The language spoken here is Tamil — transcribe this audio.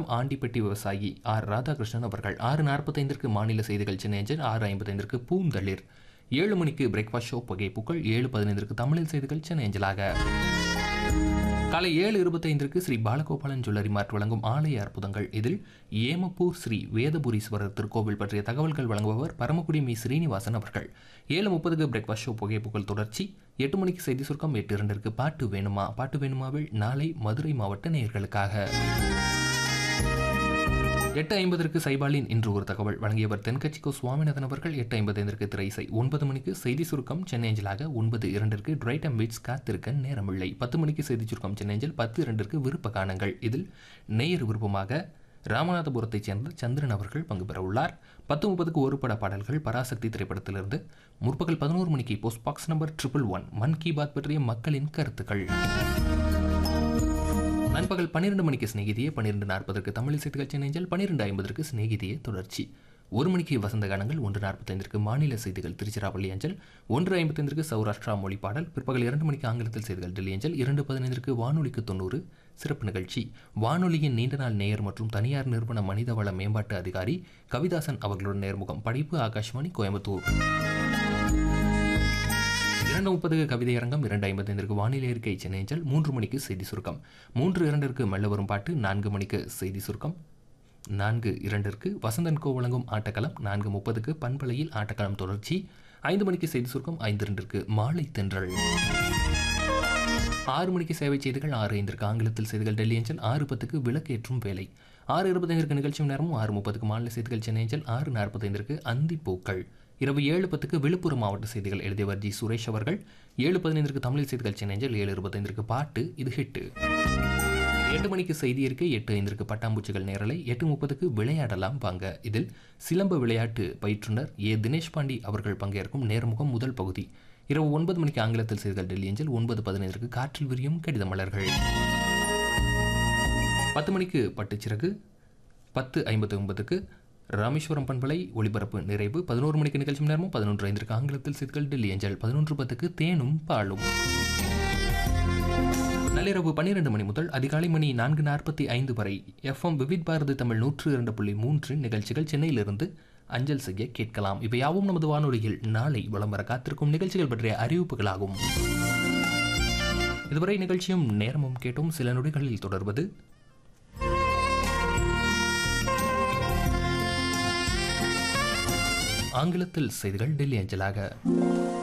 கும்பகோணம் ஆண்டிப்பட்டி விவசாயி ஆர் ராதாகிருஷ்ணன் அவர்கள் ஆறு நாற்பத்தைந்திற்கு மாநில செய்திகள் சென்னை அஞ்சல் ஆறு ஐம்பத்தைந்திற்கு பூந்தளிர் ஏழு மணிக்கு பிரேக்ஃபாஸ்ட் ஷோ புகைப்புக்கள் ஏழு பதினைந்திற்கு தமிழில் செய்திகள் சென்னை அஞ்சலாக காலை ஏழு இருபத்தைந்திற்கு ஸ்ரீ பாலகோபாலன் ஜுவல்லரி மார்ட் வழங்கும் ஆலய அற்புதங்கள் இதில் ஏமப்பூர் ஸ்ரீ வேதபுரீஸ்வரர் திருக்கோவில் பற்றிய தகவல்கள் வழங்குபவர் பரமக்குடி மீ ஸ்ரீனிவாசன் அவர்கள் ஏழு முப்பதுக்கு பிரேக்ஃபாஸ்ட் ஷோ புகைப்புகள் தொடர்ச்சி எட்டு மணிக்கு செய்தி சுருக்கம் எட்டு இரண்டிற்கு பாட்டு வேணுமா பாட்டு வேணுமாவில் நாளை மதுரை மாவட்ட நேயர்களுக்காக எட்டு ஐம்பதற்கு சைபாலின் இன்று ஒரு தகவல் வழங்கியவர் தென்கட்சிக்கோ சுவாமிநாதன் அவர்கள் எட்டு ஐம்பத்தைந்திற்கு திரைசை ஒன்பது மணிக்கு செய்தி சுருக்கம் சென்னை அஞ்சலாக ஒன்பது இரண்டிற்கு ட்ரைட் அண்ட் பீட்ஸ் காத்திருக்க நேரமில்லை பத்து மணிக்கு செய்தி சுருக்கம் சென்னை அஞ்சல் பத்து இரண்டிற்கு விருப்ப காணங்கள் இதில் நேயர் விருப்பமாக ராமநாதபுரத்தைச் சேர்ந்த சந்திரன் அவர்கள் பங்கு பெற உள்ளார் பத்து முப்பதுக்கு ஒரு பட பாடல்கள் பராசக்தி திரைப்படத்திலிருந்து முற்பகல் பதினோரு மணிக்கு post box number triple one Mann Ki Baat பற்றிய மக்களின் கருத்துக்கள் நண்பகல் பன்னிரண்டு மணிக்கு சிநேகிதியே பன்னிரெண்டு நாற்பதற்கு தமிழ் செய்திகள் சென்னைஞ்சல் பன்னிரெண்டு ஐம்பதற்கு சிநேகிதியே தொடர்ச்சி ஒரு மணிக்கு வசந்த கானங்கள் ஒன்று நாற்பத்தைந்திற்கு மாநில செய்திகள் திருச்சிராப்பள்ளி அஞ்சல் ஒன்று ஐம்பத்தைந்திற்கு சௌராஷ்டிரா மொழி பாடல் பிற்பகல் இரண்டு மணிக்கு ஆங்கிலத்தில் செய்திகள் டெல்லி அஞ்சல் இரண்டு பதினைந்திற்கு வானொலிக்கு தொண்ணூறு சிறப்பு நிகழ்ச்சி வானொலியின் நீண்ட நாள் நேயர் மற்றும் தனியார் நிறுவன மனிதவள மேம்பாட்டு அதிகாரி கவிதாசன் அவர்களுடன் நேர்முகம் படைப்பு ஆகாஷ்வாணி கோயம்புத்தூர் இரண்டு முப்பதுக்கு கவிதை அரங்கம் இரண்டு ஐம்பத்தைந்திற்கு வானிலை இருக்கை சென்னைஞ்சல் மூன்று மணிக்கு செய்தி சுருக்கம் மூன்று இரண்டிற்கு மெல்ல வரும் பாட்டு நான்கு மணிக்கு செய்தி சுருக்கம் நான்கு இரண்டிற்கு வசந்தன் கோ வழங்கும் ஆட்டக்களம் நான்கு முப்பதுக்கு பண்பலையில் ஆட்டக்களம் தொடர்ச்சி ஐந்து மணிக்கு செய்தி சுருக்கம் ஐந்து இரண்டிற்கு மாலை தென்றல் ஆறு மணிக்கு சேவை செய்திகள் ஆறு ஐந்திற்கு ஆங்கிலத்தில் செய்திகள் டெல்லி அஞ்சல் ஆறு பத்துக்கு விளக்கேற்றும் வேலை ஆறு இருபத்தைந்திற்கு நிகழ்ச்சி நேரமும் ஆறு முப்பதுக்கு மாநில செய்திகள் சென்னை அஞ்சல் ஆறு நாற்பத்தைந்திற்கு அந்தி பூக்கள் இரவு ஏழு பத்துக்கு விழுப்புரம் மாவட்ட செய்திகள் எழுதியவர் ஜி சுரேஷ் அவர்கள் ஏழு பதினைந்திற்கு தமிழ் செய்திகள் சென்னை அஞ்சல் ஏழு இருபத்தைந்திற்கு பாட்டு இது ஹிட்டு எட்டு மணிக்கு செய்தி இருக்கை எட்டு ஐந்திற்கு பட்டாம்பூச்சிகள் நேரலை எட்டு முப்பதுக்கு விளையாடலாம் வாங்க இதில் சிலம்ப விளையாட்டு பயிற்றுனர் ஏ தினேஷ் பாண்டி அவர்கள் பங்கேற்கும் நேர்முகம் முதல் பகுதி இரவு ஒன்பது மணிக்கு ஆங்கிலத்தில் செய்திகள் டெல்லி அஞ்சல் ஒன்பது பதினைந்திற்கு காற்றில் விரியும் கடித மலர்கள் பத்து மணிக்கு பட்டுச்சிறகு பத்து ஐம்பத்தி ஒன்பதுக்கு ராமேஸ்வரம் பண்பலை ஒளிபரப்பு நிறைவு பதினோரு மணிக்கு நிகழ்ச்சி நேரமும் பதினொன்று ஐந்திற்கு ஆங்கிலத்தில் செய்திகள் டெல்லி அஞ்சல் பதினொன்று பத்துக்கு தேனும் பாலும் நள்ளிரவு பன்னிரண்டு மணி முதல் அதிகாலை மணி நான்கு நாற்பத்தி ஐந்து வரை எஃப்எம் விவித் பாரதி தமிழ் நூற்று இரண்டு புள்ளி மூன்று நிகழ்ச்சிகள் சென்னையிலிருந்து அஞ்சல் செய்ய கேட்கலாம் இவை யாவும் நமது வானொலியில் நாளை வலம் வர காத்திருக்கும் நிகழ்ச்சிகள் பற்றிய அறிவிப்புகளாகும் இதுவரை நிகழ்ச்சியும் நேரமும் கேட்டும் சில நொடிகளில் தொடர்வது ஆங்கிலத்தில் செய்திகள் டெல்லி அஞ்சலாக